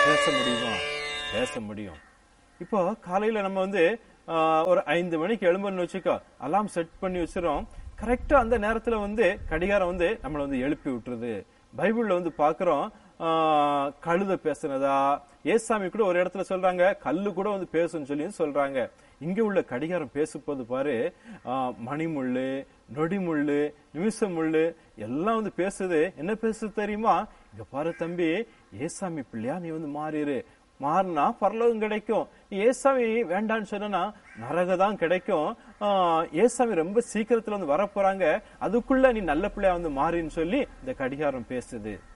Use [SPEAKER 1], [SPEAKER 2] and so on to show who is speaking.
[SPEAKER 1] பேச முடியுமா பேச முடியும் இப்போ காலையில நம்ம வந்து ஆஹ், ஒரு ஐந்து மணிக்கு எழும்புன்னு வச்சுக்கோ அலாம் செட் பண்ணி வச்சிரும் கரெக்டா அந்த நேரத்துல வந்து கடிகாரம் வந்து நம்மளை வந்து எழுப்பி விட்டுருது பைபிள்ல வந்து பாக்குறோம் ஆஹ், கழுத பேசுனதா ஏசாமி கூட ஒரு இடத்துல சொல்றாங்க கல்லு கூட வந்து பேசுன்னு சொல்லி சொல்றாங்க இங்க உள்ள கடிகாரம் பேசும்போது பாரு ஆஹ், மணிமுள்ளு நொடிமுள்ளு நிமிஷமுள்ளு எல்லாம் வந்து பேசுது என்ன பேசுது தெரியுமா இங்க பாரு தம்பி ஏசாமி பிள்ளையா நீ வந்து மாறிடு மாறினா பரலோகம் கிடைக்கும் நீ ஏசாமி வேண்டான்னு சொன்னா நரக தான் கிடைக்கும் ஆஹ், ஏசாமி ரொம்ப சீக்கிரத்துல வந்து வரப்போறாங்க அதுக்குள்ள நீ நல்ல பிள்ளையா வந்து மாறின்னு சொல்லி இந்த கடிகாரம் பேசுது